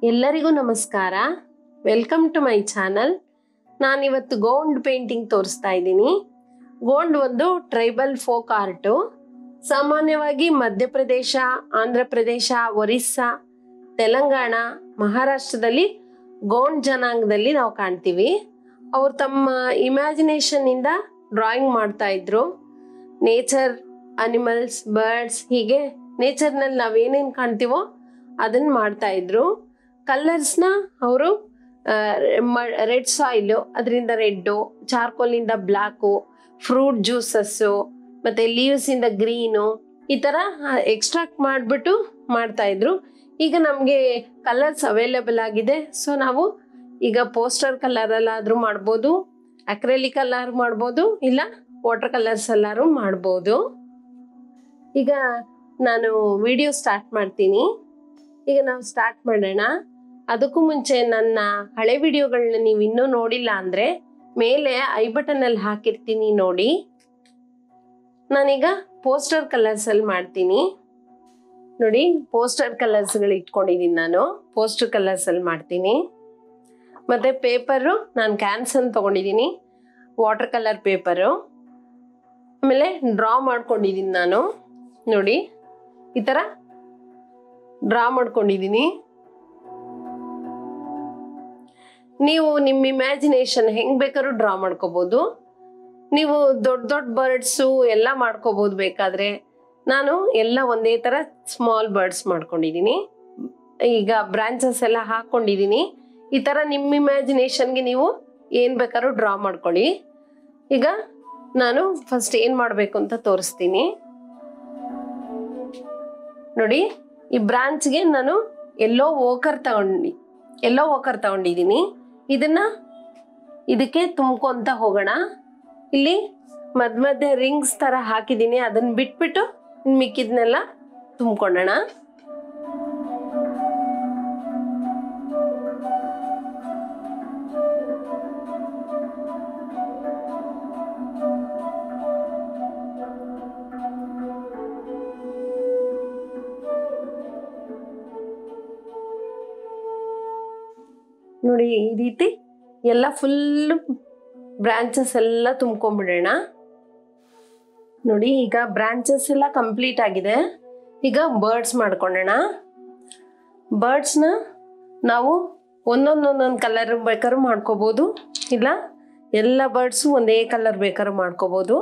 ಎಲ್ಲರಿಗೂ ನಮಸ್ಕಾರ welcome to my channel ನಾನಿವತ್ತು ಗೋಂಡ್ ಪೇಂಟಿಂಗ್ ತೋರಿಸ್ತಾ ಇದ್ದೀನಿ ಗೋಂಡ್ ಒಂದು ಟ್ರೈಬಲ್ ಫೋಕ್ ಆರ್ಟು ಸಾಮಾನ್ಯವಾಗಿ ಮಧ್ಯಪ್ರದೇಶ ಆಂಧ್ರ ಪ್ರದೇಶ ಒರಿಸ್ಸಾ ತೆಲಂಗಾಣ ಮಹಾರಾಷ್ಟ್ರದಲ್ಲಿ ಗೋಂಡ್ ಜನಾಂಗದಲ್ಲಿ ನಾವು ಕಾಣ್ತೀವಿ ಅವ್ರು ತಮ್ಮ ಇಮ್ಯಾಜಿನೇಷನ್ನಿಂದ ಡ್ರಾಯಿಂಗ್ ಮಾಡ್ತಾ ಇದ್ರು ನೇಚರ್ ಅನಿಮಲ್ಸ್ ಬರ್ಡ್ಸ್ ಹೀಗೆ ನೇಚರ್ನಲ್ಲಿ ನಾವೇನೇನು ಕಾಣ್ತೀವೋ ಅದನ್ನು ಮಾಡ್ತಾ ಇದ್ರು ಕಲರ್ಸ್ನ ಅವರು ರೆಡ್ ಸಾಯಿಲು ಅದರಿಂದ ರೆಡ್ಡು ಚಾರ್ಕೋಲಿಂದ ಬ್ಲ್ಯಾಕು ಫ್ರೂಟ್ ಜ್ಯೂಸಸ್ಸು ಮತ್ತು ಲೀವ್ಸಿಂದ ಗ್ರೀನು ಈ ಥರ ಎಕ್ಸ್ಟ್ರಾಕ್ಟ್ ಮಾಡಿಬಿಟ್ಟು ಮಾಡ್ತಾ ಇದ್ರು ಈಗ ನಮಗೆ ಕಲರ್ಸ್ ಅವೈಲೇಬಲ್ ಆಗಿದೆ ಸೊ ನಾವು ಈಗ ಪೋಸ್ಟರ್ ಕಲರಲ್ಲಾದರೂ ಮಾಡ್ಬೋದು ಅಕ್ರೆಲಿಕ್ ಕಲರ್ ಮಾಡ್ಬೋದು ಇಲ್ಲ ವಾಟರ್ ಕಲರ್ಸ್ ಎಲ್ಲರೂ ಮಾಡ್ಬೋದು ಈಗ ನಾನು ವಿಡಿಯೋ ಸ್ಟಾರ್ಟ್ ಮಾಡ್ತೀನಿ ಈಗ ನಾವು ಸ್ಟಾರ್ಟ್ ಮಾಡೋಣ ಅದಕ್ಕೂ ಮುಂಚೆ ನನ್ನ ಹಳೆ ವಿಡಿಯೋಗಳನ್ನ ನೀವು ಇನ್ನೂ ನೋಡಿಲ್ಲ ಅಂದರೆ ಮೇಲೆ ಐ ಬಟನಲ್ಲಿ ಹಾಕಿರ್ತೀನಿ ನೋಡಿ ನಾನೀಗ ಪೋಸ್ಟರ್ ಕಲರ್ಸಲ್ಲಿ ಮಾಡ್ತೀನಿ ನೋಡಿ ಪೋಸ್ಟರ್ ಕಲರ್ಸ್ಗಳು ಇಟ್ಕೊಂಡಿದ್ದೀನಿ ನಾನು ಪೋಸ್ಟರ್ ಕಲರ್ಸಲ್ಲಿ ಮಾಡ್ತೀನಿ ಮತ್ತು ಪೇಪರು ನಾನು ಕ್ಯಾನ್ಸನ್ ತೊಗೊಂಡಿದ್ದೀನಿ ವಾಟರ್ ಕಲರ್ ಪೇಪರು ಆಮೇಲೆ ಡ್ರಾ ಮಾಡ್ಕೊಂಡಿದ್ದೀನಿ ನಾನು ನೋಡಿ ಈ ಥರ ಡ್ರಾ ಮಾಡ್ಕೊಂಡಿದ್ದೀನಿ ನೀವು ನಿಮ್ಮ ಇಮ್ಯಾಜಿನೇಷನ್ ಹೆಂಗೆ ಬೇಕಾದ್ರೂ ಡ್ರಾ ಮಾಡ್ಕೋಬೋದು ನೀವು ದೊಡ್ಡ ದೊಡ್ಡ ಬರ್ಡ್ಸು ಎಲ್ಲ ಮಾಡ್ಕೋಬೋದು ಬೇಕಾದರೆ ನಾನು ಎಲ್ಲ ಒಂದೇ ಥರ ಸ್ಮಾಲ್ ಬರ್ಡ್ಸ್ ಮಾಡ್ಕೊಂಡಿದ್ದೀನಿ ಈಗ ಬ್ರಾಂಚಸ್ ಎಲ್ಲ ಹಾಕ್ಕೊಂಡಿದ್ದೀನಿ ಈ ಥರ ನಿಮ್ಮ ಇಮ್ಯಾಜಿನೇಷನ್ಗೆ ನೀವು ಏನು ಬೇಕಾದ್ರೂ ಡ್ರಾ ಮಾಡ್ಕೊಳ್ಳಿ ಈಗ ನಾನು ಫಸ್ಟ್ ಏನು ಮಾಡಬೇಕು ಅಂತ ತೋರಿಸ್ತೀನಿ ನೋಡಿ ಈ ಬ್ರಾಂಚ್ಗೆ ನಾನು ಎಲ್ಲೋ ಓಕರ್ ತಗೊಂಡು ಎಲ್ಲೋ ಓಕರ್ ತಗೊಂಡಿದ್ದೀನಿ ಇದನ್ನ ಇದಕ್ಕೆ ತುಂಬ್ಕೊಂತ ಹೋಗೋಣ ಇಲ್ಲಿ ಮಧ್ಯ ಮಧ್ಯೆ ರಿಂಗ್ಸ್ ಥರ ಹಾಕಿದ್ದೀನಿ ಅದನ್ನ ಬಿಟ್ಬಿಟ್ಟು ಇನ್ನು ಮಿಕ್ಕಿದ್ನೆಲ್ಲ ತುಂಬ್ಕೊಳ್ಳೋಣ ನೋಡಿ ಈ ರೀತಿ ಎಲ್ಲ ಫುಲ್ಲು ಬ್ರಾಂಚಸ್ ಎಲ್ಲ ತುಂಬ್ಕೊಂಡ್ಬಿಡೋಣ ನೋಡಿ ಈಗ ಬ್ರಾಂಚಸ್ ಎಲ್ಲ ಕಂಪ್ಲೀಟ್ ಆಗಿದೆ ಈಗ ಬರ್ಡ್ಸ್ ಮಾಡ್ಕೊಳ್ಳೋಣ ಬರ್ಡ್ಸ್ನ ನಾವು ಒಂದೊಂದೊಂದೊಂದು ಕಲರ್ ಬೇಕಾದ್ರೂ ಮಾಡ್ಕೋಬೋದು ಇಲ್ಲ ಎಲ್ಲ ಬರ್ಡ್ಸು ಒಂದೇ ಕಲರ್ ಬೇಕಾದ್ರೂ ಮಾಡ್ಕೋಬೋದು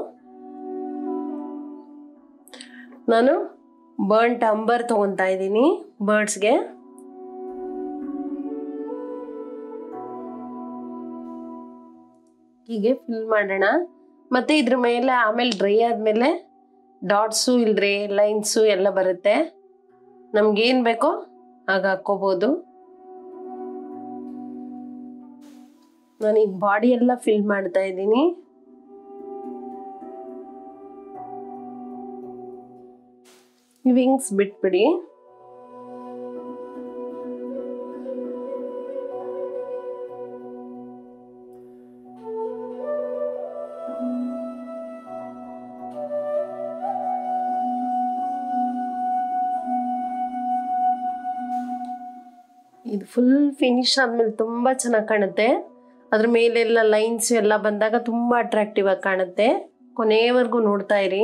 ನಾನು ಬರ್ಂಟ್ ಅಂಬರ್ ತೊಗೊತಾ ಇದ್ದೀನಿ ಬರ್ಡ್ಸ್ಗೆ ಹೀಗೆ ಫಿಲ್ ಮಾಡೋಣ ಮತ್ತೆ ಇದ್ರ ಮೇಲೆ ಆಮೇಲೆ ಡ್ರೈ ಆದಮೇಲೆ ಡಾಟ್ಸು ಇಲ್ದ್ರೆ ಲೈನ್ಸು ಎಲ್ಲ ಬರುತ್ತೆ ನಮ್ಗೇನು ಬೇಕೋ ಆಗ ಹಾಕ್ಕೋಬೋದು ನಾನೀಗ ಬಾಡಿ ಎಲ್ಲ ಫಿಲ್ ಮಾಡ್ತಾ ಇದ್ದೀನಿ ವಿಂಗ್ಸ್ ಬಿಟ್ಬಿಡಿ ಇದು ಫುಲ್ ಫಿನಿಶ್ ಆದ್ಮೇಲೆ ತುಂಬ ಚೆನ್ನಾಗಿ ಕಾಣುತ್ತೆ ಅದ್ರ ಮೇಲೆಲ್ಲ ಲೈನ್ಸ್ ಎಲ್ಲ ಬಂದಾಗ ತುಂಬ ಅಟ್ರಾಕ್ಟಿವ್ ಆಗಿ ಕಾಣುತ್ತೆ ಕೊನೆಯವರೆಗೂ ನೋಡ್ತಾ ಇರಿ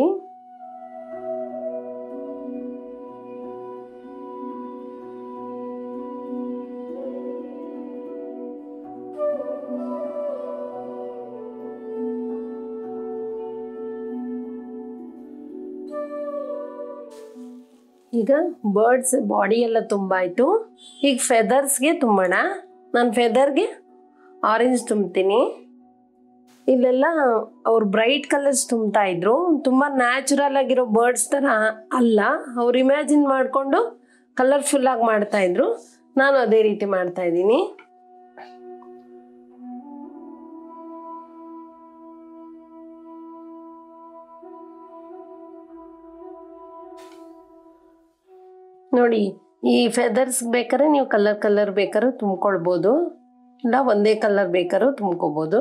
ಈಗ ಬರ್ಡ್ಸ್ ಬಾಡಿ ಎಲ್ಲ ತುಂಬಾಯಿತು ಈಗ ಫೆದರ್ಸ್ಗೆ ತುಂಬೋಣ ನಾನು ಫೆದರ್ಗೆ ಆರೆಂಜ್ ತುಂಬ್ತೀನಿ ಇಲ್ಲೆಲ್ಲ ಅವ್ರು ಬ್ರೈಟ್ ಕಲರ್ಸ್ ತುಂಬ್ತಾ ಇದ್ರು ತುಂಬ ನ್ಯಾಚುರಲ್ ಆಗಿರೋ ಬರ್ಡ್ಸ್ ಥರ ಅಲ್ಲ ಅವ್ರು ಇಮ್ಯಾಜಿನ್ ಮಾಡಿಕೊಂಡು ಕಲರ್ಫುಲ್ ಆಗಿ ಮಾಡ್ತಾ ಇದ್ರು ನಾನು ಅದೇ ರೀತಿ ಮಾಡ್ತಾ ಇದ್ದೀನಿ ನೋಡಿ ಈ ಫೆದರ್ಸ್ ಬೇಕಾದ್ರೆ ನೀವು ಕಲರ್ ಕಲರ್ ಬೇಕಾದ್ರೂ ತುಂಬ್ಕೊಳ್ಬೋದು ಇಲ್ಲ ಒಂದೇ ಕಲರ್ ಬೇಕಾದ್ರೂ ತುಂಬ್ಕೋಬೋದು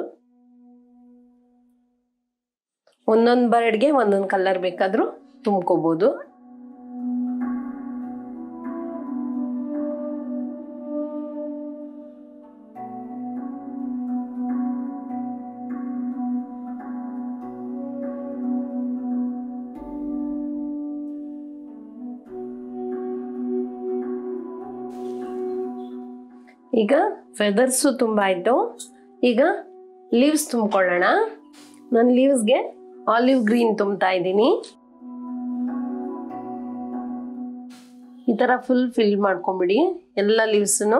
ಒಂದೊಂದು ಬರ್ಡ್ಗೆ ಒಂದೊಂದು ಕಲರ್ ಬೇಕಾದರೂ ತುಂಬ್ಕೋಬೋದು ಈಗ ಫೆದರ್ಸು ತುಂಬ ಆಯಿತು ಈಗ ಲೀವ್ಸ್ ತುಂಬ್ಕೊಳ್ಳೋಣ ನಾನು ಲೀವ್ಸ್ಗೆ ಆಲಿವ್ ಗ್ರೀನ್ ತುಂಬ್ತಾ ಇದ್ದೀನಿ ಈ ಥರ ಫುಲ್ ಫಿಲ್ ಮಾಡ್ಕೊಂಬಿಡಿ ಎಲ್ಲ ಲೀವ್ಸನ್ನು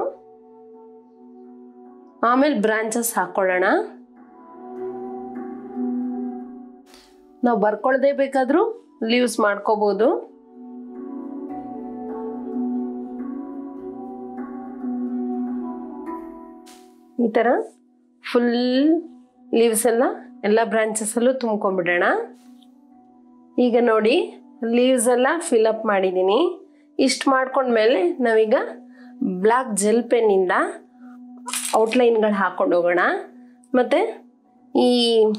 ಆಮೇಲೆ ಬ್ರಾಂಚಸ್ ಹಾಕ್ಕೊಳ್ಳೋಣ ನಾವು ಬರ್ಕೊಳ್ದೇ ಬೇಕಾದರೂ ಲೀವ್ಸ್ ಮಾಡ್ಕೋಬೋದು ಈ ಥರ ಫುಲ್ ಲೀವ್ಸ್ ಎಲ್ಲ ಎಲ್ಲ ಬ್ರಾಂಚಸಲ್ಲೂ ತುಂಬ್ಕೊಂಡ್ಬಿಡೋಣ ಈಗ ನೋಡಿ ಲೀವ್ಸ್ ಎಲ್ಲ ಫಿಲಪ್ ಮಾಡಿದ್ದೀನಿ ಇಷ್ಟು ಮಾಡ್ಕೊಂಡ್ಮೇಲೆ ನಾವೀಗ ಬ್ಲ್ಯಾಕ್ ಜೆಲ್ ಪೆನ್ನಿಂದ ಔಟ್ಲೈನ್ಗಳು ಹಾಕ್ಕೊಂಡು ಹೋಗೋಣ ಮತ್ತು ಈ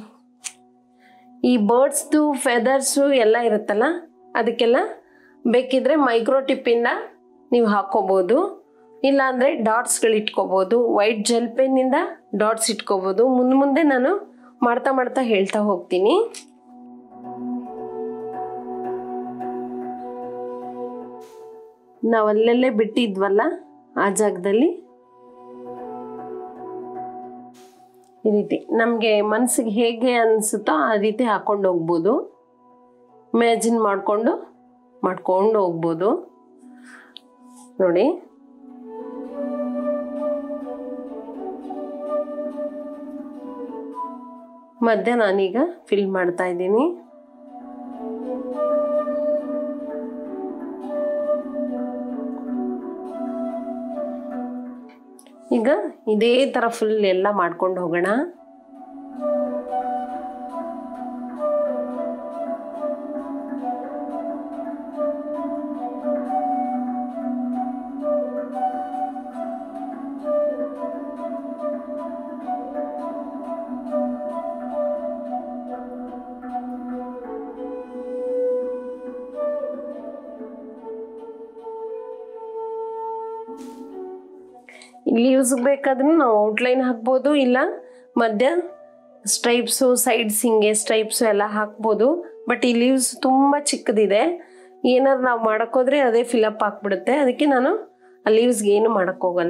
ಈ ಬರ್ಡ್ಸ್ದು ಫೆದರ್ಸು ಎಲ್ಲ ಇರುತ್ತಲ್ಲ ಅದಕ್ಕೆಲ್ಲ ಬೇಕಿದ್ರೆ ಮೈಕ್ರೋ ಟಿಪ್ಪಿಂದ ನೀವು ಹಾಕ್ಕೋಬೋದು ಇಲ್ಲಾಂದರೆ ಡಾಟ್ಸ್ಗಳು ಇಟ್ಕೋಬೋದು ವೈಟ್ ಜೆಲ್ ಪೆನ್ನಿಂದ ಡಾಟ್ಸ್ ಇಟ್ಕೋಬೋದು ಮುಂದೆ ಮುಂದೆ ನಾನು ಮಾಡ್ತಾ ಮಾಡ್ತಾ ಹೇಳ್ತಾ ಹೋಗ್ತೀನಿ ನಾವು ಅಲ್ಲೆಲ್ಲೇ ಬಿಟ್ಟಿದ್ವಲ್ಲ ಆ ಜಾಗದಲ್ಲಿ ಈ ರೀತಿ ನಮಗೆ ಮನಸ್ಸಿಗೆ ಹೇಗೆ ಅನಿಸುತ್ತೋ ಆ ರೀತಿ ಹಾಕ್ಕೊಂಡು ಹೋಗ್ಬೋದು ಇಮ್ಯಾಜಿನ್ ಮಾಡಿಕೊಂಡು ಮಾಡ್ಕೊಂಡು ಹೋಗ್ಬೋದು ನೋಡಿ ಮಧ್ಯ ನಾನೀಗ ಫಿಲ್ ಮಾಡ್ತಾ ಇದ್ದೀನಿ ಈಗ ಇದೇ ಥರ ಫುಲ್ ಎಲ್ಲ ಮಾಡ್ಕೊಂಡು ಹೋಗೋಣ ಲೀವ್ಸ್ ಬೇಕಾದ್ರೂ ನಾವು ಔಟ್ಲೈನ್ ಹಾಕ್ಬೋದು ಇಲ್ಲ ಮಧ್ಯ ಸ್ಟ್ರೈಪ್ಸು ಸೈಡ್ಸ್ ಹಿಂಗೆ ಸ್ಟ್ರೈಪ್ಸು ಎಲ್ಲ ಹಾಕ್ಬೋದು ಬಟ್ ಈ ಲೀವ್ಸ್ ತುಂಬ ಚಿಕ್ಕದಿದೆ ಏನಾದ್ರು ನಾವು ಮಾಡೋಕ್ಕೋದ್ರೆ ಅದೇ ಫಿಲಪ್ ಹಾಕ್ಬಿಡುತ್ತೆ ಅದಕ್ಕೆ ನಾನು ಆ ಲೀವ್ಸ್ಗೆ ಏನು ಮಾಡೋಕ್ಕೋಗಲ್ಲ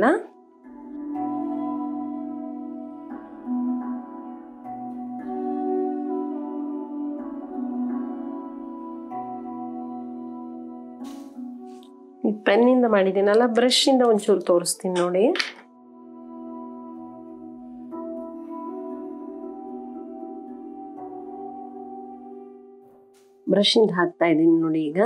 ಈ ಪೆನ್ನಿಂದ ಮಾಡಿದ್ದೀನಲ್ಲ ಬ್ರಷಿಂದ ಒಂಚೂರು ತೋರಿಸ್ತೀನಿ ನೋಡಿ ಬ್ರಷಿಂದ ಹಾಕ್ತಾ ಇದ್ದೀನಿ ನೋಡಿ ಈಗ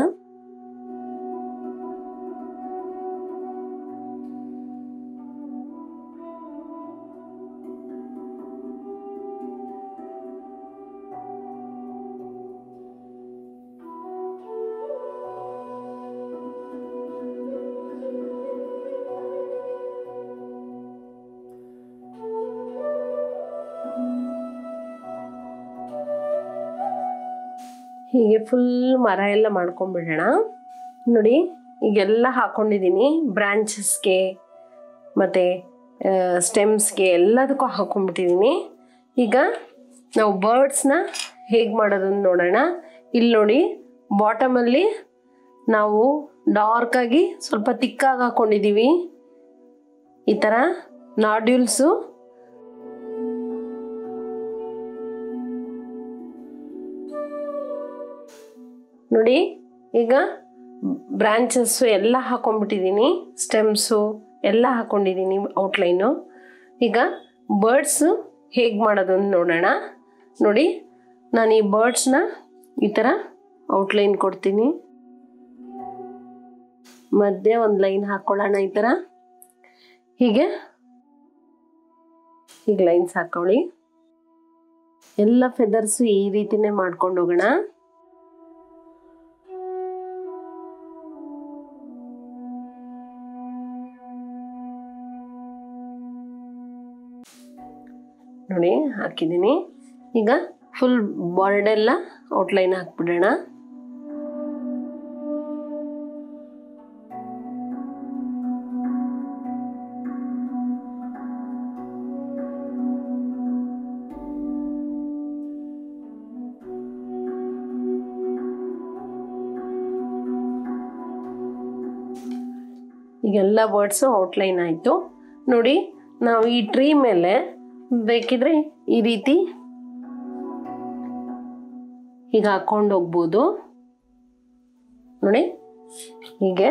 ಹೀಗೆ ಫುಲ್ ಮರ ಎಲ್ಲ ಮಾಡ್ಕೊಂಡ್ಬಿಡೋಣ ನೋಡಿ ಈಗೆಲ್ಲ ಹಾಕೊಂಡಿದ್ದೀನಿ ಬ್ರಾಂಚಸ್ಗೆ ಮತ್ತು ಸ್ಟೆಮ್ಸ್ಗೆ ಎಲ್ಲದಕ್ಕೂ ಹಾಕೊಂಡ್ಬಿಟ್ಟಿದ್ದೀನಿ ಈಗ ನಾವು ಬರ್ಡ್ಸ್ನ ಹೇಗೆ ಮಾಡೋದನ್ನು ನೋಡೋಣ ಇಲ್ಲಿ ನೋಡಿ ಬಾಟಮಲ್ಲಿ ನಾವು ಡಾರ್ಕಾಗಿ ಸ್ವಲ್ಪ ತಿಕ್ಕಾಗಿ ಹಾಕ್ಕೊಂಡಿದ್ದೀವಿ ಈ ಥರ ನಾಡ್ಯೂಲ್ಸು ನೋಡಿ ಈಗ ಬ್ರಾಂಚಸ್ಸು ಎಲ್ಲ ಹಾಕೊಂಡ್ಬಿಟ್ಟಿದ್ದೀನಿ ಸ್ಟೆಮ್ಸು ಎಲ್ಲ ಹಾಕೊಂಡಿದ್ದೀನಿ ಔಟ್ಲೈನು ಈಗ ಬರ್ಡ್ಸು ಹೇಗೆ ಮಾಡೋದು ಅಂತ ನೋಡೋಣ ನೋಡಿ ನಾನು ಈ ಬರ್ಡ್ಸ್ನ ಈ ಥರ ಔಟ್ಲೈನ್ ಕೊಡ್ತೀನಿ ಮಧ್ಯೆ ಒಂದು ಲೈನ್ ಹಾಕ್ಕೊಳ್ಳೋಣ ಈ ಥರ ಹೀಗೆ ಹೀಗೆ ಲೈನ್ಸ್ ಹಾಕೊಳ್ಳಿ ಎಲ್ಲ ಫೆದರ್ಸು ಈ ರೀತಿನೇ ಮಾಡ್ಕೊಂಡು ಹೋಗೋಣ ನೋಡಿ ಹಾಕಿದ್ದೀನಿ ಈಗ ಫುಲ್ ಬಾರ್ಡೆಲ್ಲ ಔಟ್ಲೈನ್ ಹಾಕ್ಬಿಡೋಣ ಈಗೆಲ್ಲ ವರ್ಡ್ಸು ಔಟ್ಲೈನ್ ಆಯಿತು ನೋಡಿ ನಾವು ಈ ಟ್ರೀ ಮೇಲೆ ಬೇಕಿದ್ರೆ ಈ ರೀತಿ ಈಗ ಹಾಕೊಂಡು ಹೋಗ್ಬೋದು ನೋಡಿ ಹೀಗೆ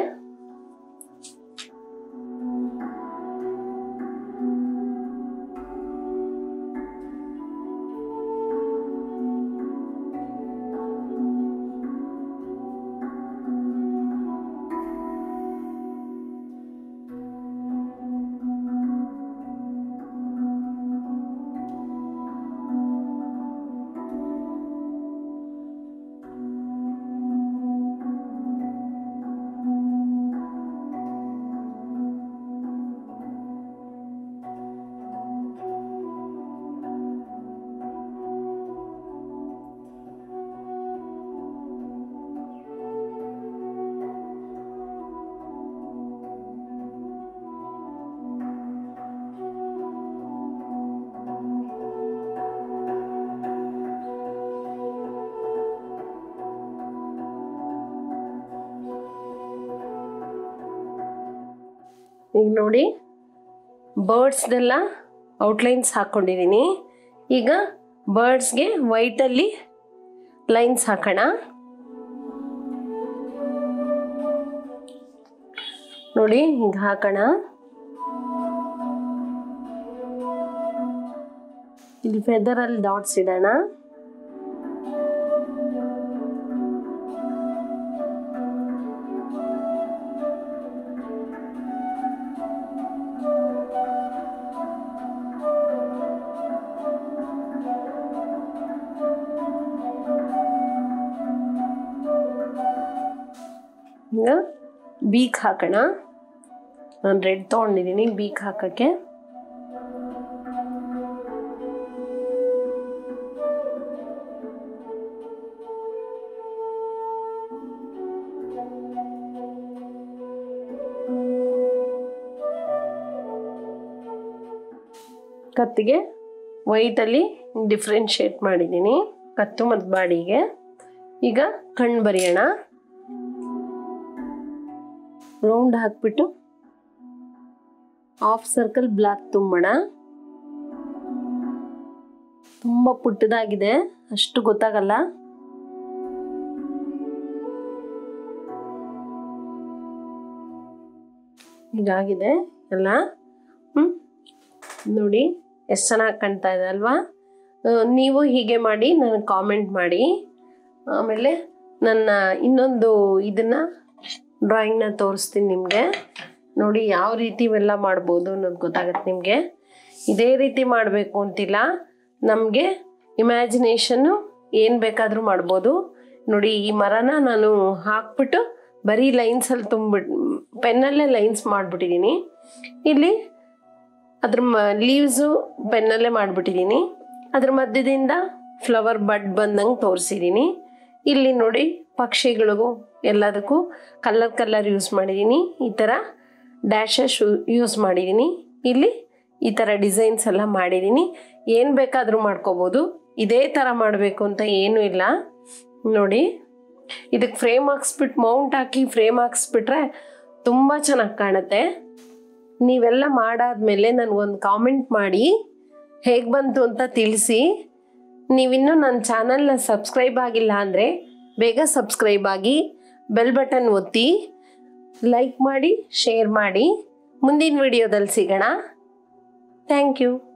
ಈಗ ನೋಡಿ ಬರ್ಡ್ಸ್ದೆಲ್ಲ ಔಟ್ಲೈನ್ಸ್ ಹಾಕ್ಕೊಂಡಿದ್ದೀನಿ ಈಗ ಬರ್ಡ್ಸ್ಗೆ ವೈಟಲ್ಲಿ ಲೈನ್ಸ್ ಹಾಕೋಣ ನೋಡಿ ಹಿಂಗೆ ಹಾಕೋಣ ಇಲ್ಲಿ ಫೆದರಲ್ಲಿ ಡಾಟ್ಸ್ ಇಡೋಣ ಈಗ ಬೀಕ್ ಹಾಕೋಣ ನಾನು ರೆಡ್ ತೊಗೊಂಡಿದ್ದೀನಿ ಬೀಕ್ ಹಾಕೋಕ್ಕೆ ಕತ್ತಿಗೆ ವೈಟಲ್ಲಿ ಡಿಫ್ರೆನ್ಶಿಯೇಟ್ ಮಾಡಿದ್ದೀನಿ ಕತ್ತು ಮತ್ತು ಬಾಡಿಗೆ ಈಗ ಕಣ್ಣು ಬರೆಯೋಣ ರೌಂಡ್ ಹಾಕ್ಬಿಟ್ಟು ಹಾಫ್ ಸರ್ಕಲ್ ಬ್ಲಾಕ್ ತುಂಬೋಣ ತುಂಬ ಪುಟ್ಟದಾಗಿದೆ ಅಷ್ಟು ಗೊತ್ತಾಗಲ್ಲ ಹೀಗಾಗಿದೆ ಎಲ್ಲ ಹ್ಞೂ ನೋಡಿ ಎಷ್ಟು ಚೆನ್ನಾಗಿ ಕಾಣ್ತಾ ಇದೆ ಅಲ್ವಾ ಆ, ನೀವು ಹೀಗೆ ಮಾಡಿ ನನಗೆ ಕಾಮೆಂಟ್ ಮಾಡಿ ಆಮೇಲೆ ನನ್ನ ಇನ್ನೊಂದು ಇದನ್ನು ಡ್ರಾಯಿಂಗ್ನ ತೋರಿಸ್ತೀನಿ ನಿಮಗೆ ನೋಡಿ ಯಾವ ರೀತಿ ಇವೆಲ್ಲ ಮಾಡ್ಬೋದು ಅನ್ನೋದು ಗೊತ್ತಾಗುತ್ತೆ ನಿಮಗೆ ಇದೇ ರೀತಿ ಮಾಡಬೇಕು ಅಂತಿಲ್ಲ ನಮಗೆ ಇಮ್ಯಾಜಿನೇಷನ್ನು ಏನು ಬೇಕಾದರೂ ಮಾಡ್ಬೋದು ನೋಡಿ ಈ ಮರನ ನಾನು ಹಾಕ್ಬಿಟ್ಟು ಬರೀ ಲೈನ್ಸಲ್ಲಿ ತುಂಬಿಟ್ಟು ಪೆನ್ನಲ್ಲೇ ಲೈನ್ಸ್ ಮಾಡಿಬಿಟ್ಟಿದ್ದೀನಿ ಇಲ್ಲಿ ಅದ್ರ ಮ ಲೀವ್ಸು ಪೆನ್ನಲ್ಲೇ ಮಾಡಿಬಿಟ್ಟಿದ್ದೀನಿ ಅದ್ರ ಮಧ್ಯದಿಂದ ಫ್ಲವರ್ ಬಡ್ ಬಂದಂಗೆ ತೋರಿಸಿದ್ದೀನಿ ಇಲ್ಲಿ ನೋಡಿ ಪಕ್ಷಿಗಳಿಗೂ ಎಲ್ಲದಕ್ಕೂ ಕಲರ್ ಕಲರ್ ಯೂಸ್ ಮಾಡಿದ್ದೀನಿ ಈ ಥರ ಡ್ಯಾಶಸ್ ಯೂಸ್ ಮಾಡಿದ್ದೀನಿ ಇಲ್ಲಿ ಈ ಥರ ಡಿಸೈನ್ಸ್ ಎಲ್ಲ ಮಾಡಿದ್ದೀನಿ ಏನು ಬೇಕಾದರೂ ಮಾಡ್ಕೋಬೋದು ಇದೇ ಥರ ಮಾಡಬೇಕು ಅಂತ ಏನೂ ಇಲ್ಲ ನೋಡಿ ಇದಕ್ಕೆ ಫ್ರೇಮ್ ಹಾಕ್ಸ್ಬಿಟ್ಟು ಮೌಂಟ್ ಹಾಕಿ ಫ್ರೇಮ್ ಹಾಕ್ಸ್ಬಿಟ್ರೆ ತುಂಬ ಚೆನ್ನಾಗಿ ಕಾಣುತ್ತೆ ನೀವೆಲ್ಲ ಮಾಡಾದ್ಮೇಲೆ ನನಗೊಂದು ಕಾಮೆಂಟ್ ಮಾಡಿ ಹೇಗೆ ಬಂತು ಅಂತ ತಿಳಿಸಿ ನೀವಿನ್ನೂ ನನ್ನ ಚಾನಲ್ನ ಸಬ್ಸ್ಕ್ರೈಬ್ ಆಗಿಲ್ಲ ಅಂದರೆ ಬೇಗ ಸಬ್ಸ್ಕ್ರೈಬ್ ಆಗಿ ಬೆಲ್ ಬಟನ್ ಒತ್ತಿ ಲೈಕ್ ಮಾಡಿ ಶೇರ್ ಮಾಡಿ ಮುಂದಿನ ವಿಡಿಯೋದಲ್ಲಿ ಸಿಗೋಣ ಥ್ಯಾಂಕ್ ಯು